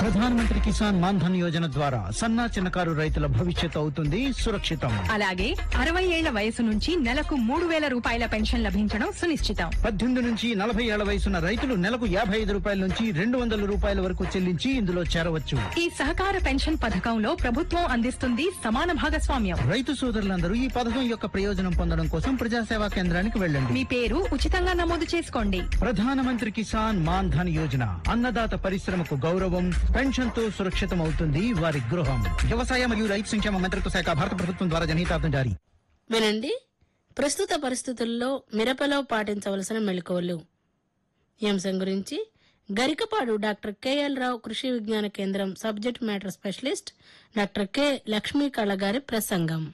ప్రధానమంత్రి కిసాన్ మాన్ ధన్ యోజన ద్వారా సన్నా చిన్నకారు రైతుల భవిష్యత్తు అవుతుంది సురక్షితం అలాగే అరవై ఏళ్ల వయసు నుంచి నెలకు మూడు వేల రూపాయల పెన్షన్ లభించడం సునిశ్చితం పద్దెనిమిది నుంచి నలభై ఏళ్ల వయసున్న రైతులు నెలకు యాభై ఐదు రూపాయల నుంచి రెండు వందల రూపాయల వరకు చెల్లించి ఇందులో చేరవచ్చు ఈ సహకార పెన్షన్ పథకంలో ప్రభుత్వం అందిస్తుంది సమాన భాగస్వామ్యం రైతు సోదరులందరూ ఈ పథకం యొక్క ప్రయోజనం పొందడం కోసం ప్రజాసేవా కేంద్రానికి వెళ్ళండి మీ పేరు ఉచితంగా నమోదు చేసుకోండి ప్రధానమంత్రి కిసాన్ మాన్ ధన్ యోజన అన్నదాత పరిశ్రమకు గౌరవం పెన్షన్ తో సురక్షితం అవుతుంది వారి గృహం వ్యవసాయ మరియు రైతు సంక్షేమ మంత్రిత్వ శాఖ భారత ప్రభుత్వం ద్వారా జనహితార్థం జారీ వినండి ప్రస్తుత పరిస్థితుల్లో మిరపలో పాటించవలసిన మెళకువలు ఈ అంశం గురించి గరికపాడు డాక్టర్ కెఎల్ రావు Krishi Vigyan Kendra subject matter specialist doctor K Lakshmi Kala garu ప్రసంగం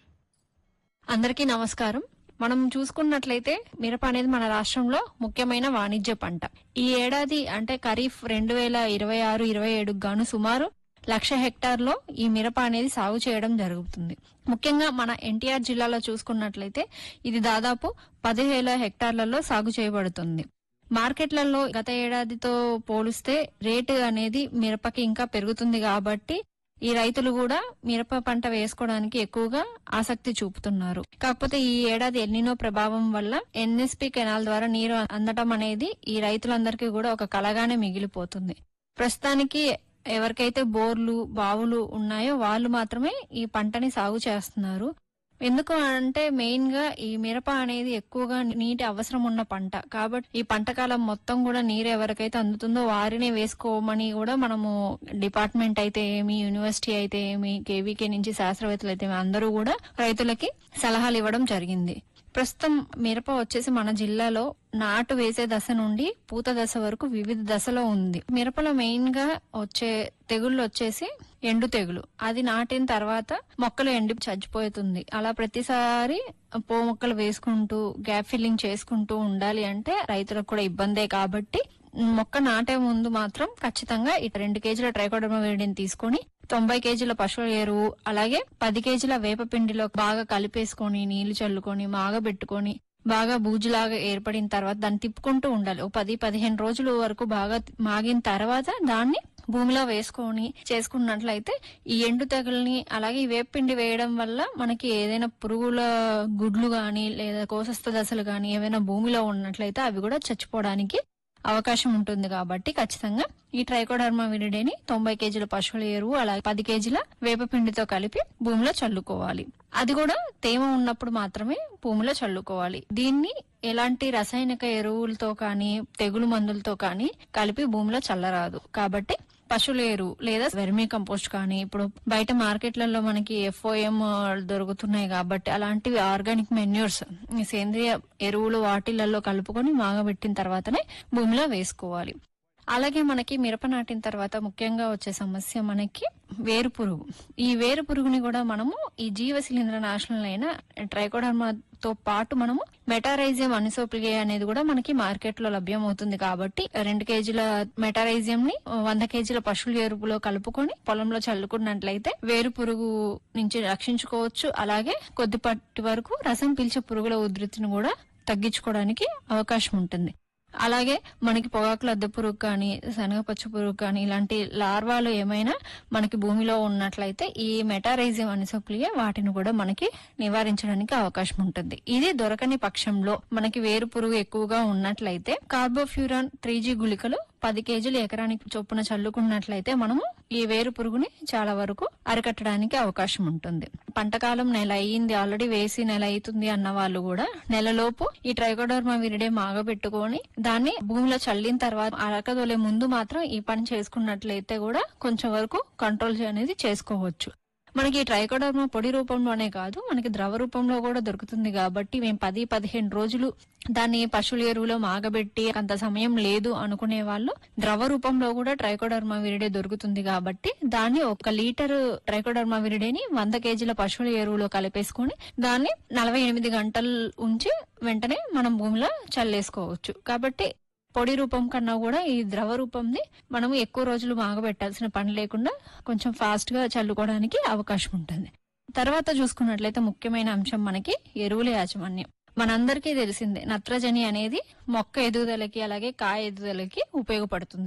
అందరికీ నమస్కారం మనం చూసుకున్నట్లయితే మిరప అనేది మన రాష్ట్రంలో ముఖ్యమైన వాణిజ్య పంట ఈ ఏడాది అంటే ఖరీఫ్ రెండు వేల ఇరవై ఆరు ఇరవై ఏడు గాను సుమారు లక్ష హెక్టార్లో ఈ మిరప అనేది సాగు చేయడం జరుగుతుంది ముఖ్యంగా మన ఎన్టీఆర్ జిల్లాలో చూసుకున్నట్లయితే ఇది దాదాపు పదివేల హెక్టార్లలో సాగు చేయబడుతుంది మార్కెట్లలో గత ఏడాదితో పోలిస్తే రేటు అనేది మిరపకి ఇంకా పెరుగుతుంది కాబట్టి ఈ రైతులు కూడా మిరప పంట వేసుకోవడానికి ఎక్కువగా ఆసక్తి చూపుతున్నారు కాకపోతే ఈ ఏడాది ఎల్నినో ప్రభావం వల్ల ఎన్ఎస్పి కెనాల్ ద్వారా నీరు అందటం అనేది ఈ రైతులందరికీ కూడా ఒక కలగానే మిగిలిపోతుంది ప్రస్తుతానికి ఎవరికైతే బోర్లు బావులు ఉన్నాయో వాళ్ళు మాత్రమే ఈ పంటని సాగు చేస్తున్నారు ఎందుకు అంటే మెయిన్ గా ఈ మిరప అనేది ఎక్కువగా నీటి అవసరం ఉన్న పంట కాబట్టి ఈ పంట కాలం మొత్తం కూడా నీరు ఎవరికైతే అందుతుందో వారినే వేసుకోమని కూడా మనము డిపార్ట్మెంట్ అయితే ఏమి యూనివర్సిటీ అయితే ఏమి కేవీకే నుంచి శాస్త్రవేత్తలు అయితే ఏమి అందరూ కూడా రైతులకి సలహాలు ఇవ్వడం జరిగింది ప్రస్తుతం మిరప వచ్చేసి మన జిల్లాలో నాటు వేసే దశ నుండి పూత దశ వరకు వివిధ దశలో ఉంది మిరపలో మెయిన్ గా వచ్చే తెగుళ్ళు వచ్చేసి ఎండు తెగులు అది నాటిన తర్వాత మొక్కలు ఎండి చచ్చిపోతుంది అలా ప్రతిసారి పో మొక్కలు వేసుకుంటూ గ్యాప్ ఫిల్లింగ్ చేసుకుంటూ ఉండాలి అంటే రైతులకు కూడా ఇబ్బందే కాబట్టి మొక్క నాటే ముందు మాత్రం ఖచ్చితంగా ఇటు రెండు కేజీల ట్రైకోడర్మా వేడిని తీసుకొని తొంభై కేజీల పశువుల ఎరువు అలాగే పది కేజీల వేపపిండిలో బాగా కలిపేసుకొని నీళ్లు చల్లుకొని మాగబెట్టుకొని బాగా బూజులాగా ఏర్పడిన తర్వాత దాన్ని తిప్పుకుంటూ ఉండాలి ఓ పది పదిహేను రోజుల వరకు బాగా మాగిన తర్వాత దాన్ని భూమిలో వేసుకొని చేసుకున్నట్లయితే ఈ ఎండు తెగుల్ని అలాగే ఈ వేపిండి వేయడం వల్ల మనకి ఏదైనా పురుగుల గుడ్లు గాని లేదా కోసస్థ దశలు గాని ఏవైనా భూమిలో ఉన్నట్లయితే అవి కూడా చచ్చిపోవడానికి అవకాశం ఉంటుంది కాబట్టి ఖచ్చితంగా ఈ ట్రైకోడర్మా విరిడేని తొంభై కేజీల పశువుల ఎరువు అలాగే పది కేజీల వేపపిండితో కలిపి భూమిలో చల్లుకోవాలి అది కూడా తేమ ఉన్నప్పుడు మాత్రమే భూమిలో చల్లుకోవాలి దీన్ని ఎలాంటి రసాయనిక ఎరువులతో కానీ తెగులు మందులతో కానీ కలిపి భూమిలో చల్లరాదు కాబట్టి పశువుల ఎరువు లేదా వెర్మీ కంపోస్ట్ కానీ ఇప్పుడు బయట మార్కెట్లలో మనకి ఎఫ్ఓఎం దొరుకుతున్నాయి కాబట్టి అలాంటివి ఆర్గానిక్ మెన్యూర్స్ సేంద్రియ ఎరువులు వాటిలలో కలుపుకొని మాగబెట్టిన తర్వాతనే భూమిలో వేసుకోవాలి అలాగే మనకి మిరప నాటిన తర్వాత ముఖ్యంగా వచ్చే సమస్య మనకి వేరు పురుగు ఈ వేరు పురుగుని కూడా మనము ఈ జీవ శిలీంద్ర నాశనలైన ట్రైకోడర్మాతో పాటు మనము మెటారైజియం అనిసోప్లిగే అనేది కూడా మనకి మార్కెట్ లో లభ్యం అవుతుంది కాబట్టి రెండు కేజీల మెటారైజియం ని వంద కేజీల పశువుల ఎరుపులో కలుపుకొని పొలంలో చల్లుకున్నట్లయితే వేరు పురుగు నుంచి రక్షించుకోవచ్చు అలాగే కొద్దిపాటి వరకు రసం పీల్చే పురుగుల ఉధృతిని కూడా తగ్గించుకోవడానికి అవకాశం ఉంటుంది అలాగే మనకి పొగాకు లద్దె పురుగు కానీ శనగపచ్చ పురుగు కానీ ఇలాంటి లార్వాలు ఏమైనా మనకి భూమిలో ఉన్నట్లయితే ఈ మెటారైజియం అనిసోప్లియే వాటిని కూడా మనకి నివారించడానికి అవకాశం ఉంటుంది ఇది దొరకని పక్షంలో మనకి వేరు పురుగు ఎక్కువగా ఉన్నట్లయితే కార్బోఫ్యూరాన్ త్రీ జీ గుళికలు పది కేజీలు ఎకరానికి చొప్పున చల్లుకున్నట్లయితే మనము ఈ వేరు పురుగుని చాలా వరకు అరికట్టడానికి అవకాశం ఉంటుంది పంటకాలం నెల అయ్యింది ఆల్రెడీ వేసి నెల అవుతుంది అన్న వాళ్ళు కూడా నెలలోపు ఈ ట్రైకోడర్మా విరిడే మాగబెట్టుకొని దాన్ని భూమిలో చల్లిన తర్వాత అరకదోలే ముందు మాత్రం ఈ పని చేసుకున్నట్లయితే కూడా కొంచెం వరకు కంట్రోల్ అనేది చేసుకోవచ్చు మనకి ఈ ట్రైకోడర్మా పొడి రూపంలోనే కాదు మనకి ద్రవ రూపంలో కూడా దొరుకుతుంది కాబట్టి మేము పది పదిహేను రోజులు దాన్ని పశువుల ఎరువులో మాగబెట్టి అంత సమయం లేదు అనుకునే వాళ్ళు ద్రవ రూపంలో కూడా ట్రైకోడర్మా విరిడే దొరుకుతుంది కాబట్టి దాన్ని ఒక లీటర్ ట్రైకోడర్మా విరిడేని వంద కేజీల పశువుల ఎరువులో కలిపేసుకొని దాన్ని నలభై ఎనిమిది గంటలు ఉంచి వెంటనే మనం భూమిలో చల్లేసుకోవచ్చు కాబట్టి పొడి రూపం కన్నా కూడా ఈ ద్రవ రూపంని మనం ఎక్కువ రోజులు మాగబెట్టాల్సిన పని లేకుండా కొంచెం ఫాస్ట్ గా చల్లుకోవడానికి అవకాశం ఉంటుంది తర్వాత చూసుకున్నట్లయితే ముఖ్యమైన అంశం మనకి ఎరువుల యాజమాన్యం మనందరికీ తెలిసిందే నత్రజని అనేది మొక్క ఎదుగుదలకి అలాగే కాయ ఎదుగుదలకి ఉపయోగపడుతుంది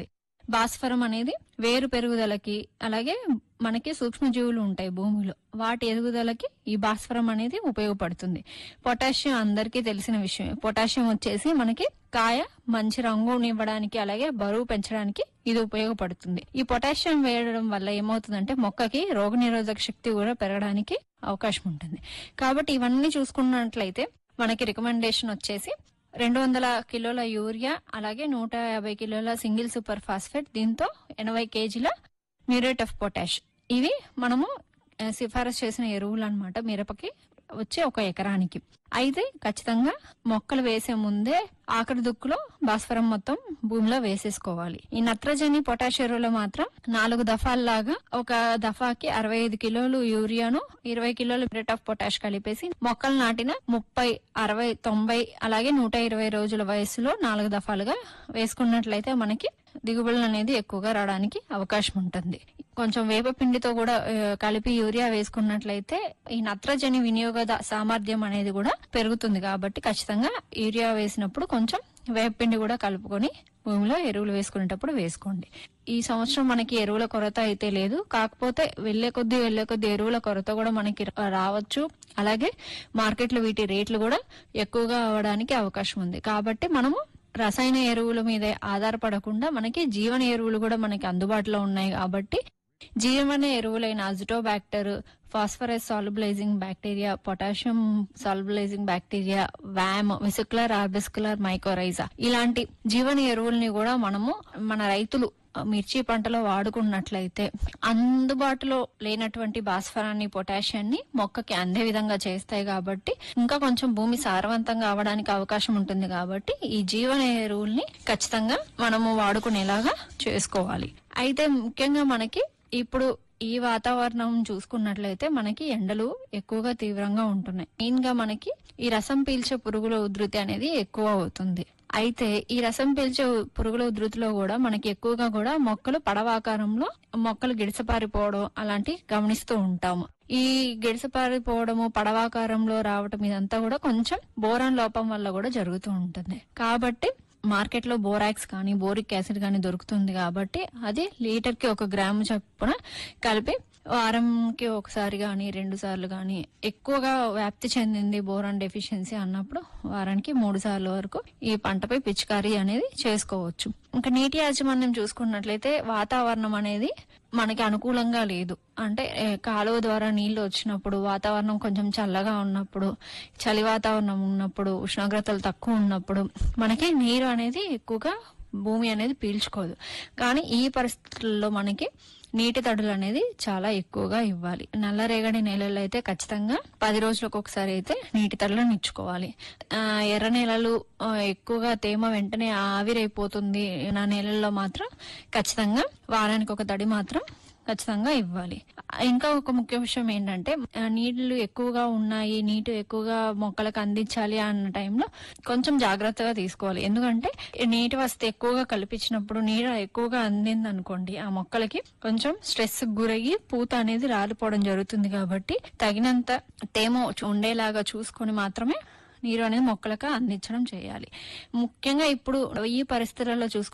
భాస్వరం అనేది వేరు పెరుగుదలకి అలాగే మనకి సూక్ష్మజీవులు ఉంటాయి భూమిలో వాటి ఎదుగుదలకి ఈ భాస్వరం అనేది ఉపయోగపడుతుంది పొటాషియం అందరికీ తెలిసిన విషయమే పొటాషియం వచ్చేసి మనకి కాయ మంచి రంగునివ్వడానికి అలాగే బరువు పెంచడానికి ఇది ఉపయోగపడుతుంది ఈ పొటాషియం వేయడం వల్ల ఏమవుతుందంటే మొక్కకి రోగనిరోధక శక్తి కూడా పెరగడానికి అవకాశం ఉంటుంది కాబట్టి ఇవన్నీ చూసుకున్నట్లయితే మనకి రికమెండేషన్ వచ్చేసి రెండు వందల కిలోల యూరియా అలాగే నూట యాభై కిలోల సింగిల్ సూపర్ ఫాస్ఫేట్ దీంతో ఎనభై కేజీల మ్యూరేట్ ఆఫ్ పొటాష్ ఇవి మనము ఆ, సిఫారసు చేసిన ఎరువులు అన్నమాట మిరపకి వచ్చే ఒక ఎకరానికి అయితే ఖచ్చితంగా మొక్కలు వేసే ముందే ఆఖరి దుక్కులో భాస్వరం మొత్తం భూమిలో వేసేసుకోవాలి ఈ నత్రజని పొటాష్ ఎరువులు మాత్రం నాలుగు దఫాల్లాగా ఒక దఫాకి అరవై ఐదు కిలోలు యూరియాను ఇరవై కిలోలు రేట్ ఆఫ్ పొటాష్ కలిపేసి మొక్కలు నాటిన ముప్పై అరవై తొంభై అలాగే నూట ఇరవై రోజుల వయసులో నాలుగు దఫాలుగా వేసుకున్నట్లయితే మనకి దిగుబడులు అనేది ఎక్కువగా రావడానికి అవకాశం ఉంటుంది కొంచెం వేప పిండితో కూడా ఆ, కలిపి యూరియా వేసుకున్నట్లయితే ఈ నత్రజని వినియోగ ద- సామర్థ్యం అనేది కూడా పెరుగుతుంది కాబట్టి ఖచ్చితంగా యూరియా వేసినప్పుడు కొంచెం వేప పిండి కూడా కలుపుకొని భూమిలో ఎరువులు వేసుకునేటప్పుడు వేసుకోండి ఈ సంవత్సరం మనకి ఎరువుల కొరత అయితే లేదు కాకపోతే వెళ్లే కొద్దీ వెళ్లే కొద్దీ ఎరువుల కొరత కూడా మనకి రా- రావచ్చు అలాగే మార్కెట్లో వీటి రేట్లు కూడా ఎక్కువగా అవడానికి అవకాశం ఉంది కాబట్టి మనము రసాయన ఎరువుల మీద ఆధారపడకుండా మనకి జీవన ఎరువులు కూడా మనకి అందుబాటులో ఉన్నాయి కాబట్టి జీవన ఎరువులైన azotobacter phosphorus solubilizing bacteria potassium solubilizing bacteria VAM vesicular arbuscular mycorrhiza ఇలాంటి జీవన ఎరువుల్ని కూడా మనము మన రైతులు మిర్చి పంటలో వాడుకున్నట్లయితే అందుబాటులో లేనటువంటి భాస్వరాన్ని పొటాషియాన్ని మొక్కకి అందే విధంగా చేస్తాయి కాబట్టి ఇంకా కొంచెం భూమి సారవంతంగా అవడానికి అవకాశం ఉంటుంది కాబట్టి ఈ జీవన ఎరువుల్ని ఖచ్చితంగా మనము వాడుకునేలాగా చేసుకోవాలి అయితే ముఖ్యంగా మనకి ఇప్పుడు ఈ వాతావరణం చూసుకున్నట్లయితే మనకి ఎండలు ఎక్కువగా తీవ్రంగా ఉంటున్నాయి మెయిన్ గా మనకి ఈ రసం పీల్చే పురుగుల ఉధృతి అనేది ఎక్కువ అవుతుంది అయితే ఈ రసం పీల్చే పురుగుల ఉధృతిలో కూడా మనకి ఎక్కువగా కూడా మొక్కలు పడవాకారంలో మొక్కలు గిడిసపారిపోవడం అలాంటి గమనిస్తూ ఉంటాము ఈ గిడిసపారిపోవడము పడవాకారంలో రావటం ఇదంతా కూడా కొంచెం బోరాన్ లోపం వల్ల కూడా జరుగుతూ ఉంటుంది కాబట్టి మార్కెట్ లో బోరాక్స్ కానీ బోరిక్ యాసిడ్ కానీ దొరుకుతుంది కాబట్టి అది లీటర్ కి ఒక గ్రాము చొప్పున కలిపి వారంకి ఒకసారి కానీ రెండు సార్లు కానీ ఎక్కువగా వ్యాప్తి చెందింది బోరాన్ డెఫిషియన్సీ అన్నప్పుడు వారానికి మూడు సార్లు వరకు ఈ పంటపై పిచికారీ అనేది చేసుకోవచ్చు ఇంకా నీటి యాజమాన్యం చూసుకున్నట్లయితే వాతావరణం అనేది మనకి అనుకూలంగా లేదు అంటే ఏ, కాలువ ద్వారా నీళ్లు వచ్చినప్పుడు వాతావరణం కొంచెం చల్లగా ఉన్నప్పుడు చలి వాతావరణం ఉన్నప్పుడు ఉష్ణోగ్రతలు తక్కువ ఉన్నప్పుడు మనకి నీరు అనేది ఎక్కువగా భూమి అనేది పీల్చుకోదు కానీ ఈ పరిస్థితుల్లో మనకి నీటి తడులు అనేది చాలా ఎక్కువగా ఇవ్వాలి నల్లరేగడి నేలల్లో అయితే ఖచ్చితంగా పది రోజులకు ఒకసారి అయితే నీటి తడులను ఇచ్చుకోవాలి ఆ, ఎర్ర నేలలు ఆ, ఎక్కువగా తేమ వెంటనే ఆవిరైపోతుంది నా నేలల్లో మాత్రం ఖచ్చితంగా వారానికి ఒక తడి మాత్రం ఖచ్చితంగా ఇవ్వాలి ఇంకా ఒక ముఖ్య విషయం ఏంటంటే ఆ, నీళ్లు ఎక్కువగా ఉన్నాయి నీటి ఎక్కువగా మొక్కలకు అందించాలి అన్న టైంలో కొంచెం జాగ్రత్తగా తీసుకోవాలి ఎందుకంటే ఈ నీటి వసతి ఎక్కువగా కల్పించినప్పుడు నీడ ఎక్కువగా అందింది అనుకోండి ఆ మొక్కలకి కొంచెం స్ట్రెస్ గురయ్యి పూత అనేది రాలిపోవడం జరుగుతుంది కాబట్టి తగినంత తేమ ఉండేలాగా చూసుకొని మాత్రమే నీరు అనేది మొక్కలకు అందించడం చేయాలి ముఖ్యంగా ఇప్పుడు ఈ పరిస్థితులలో చూసుకుంటే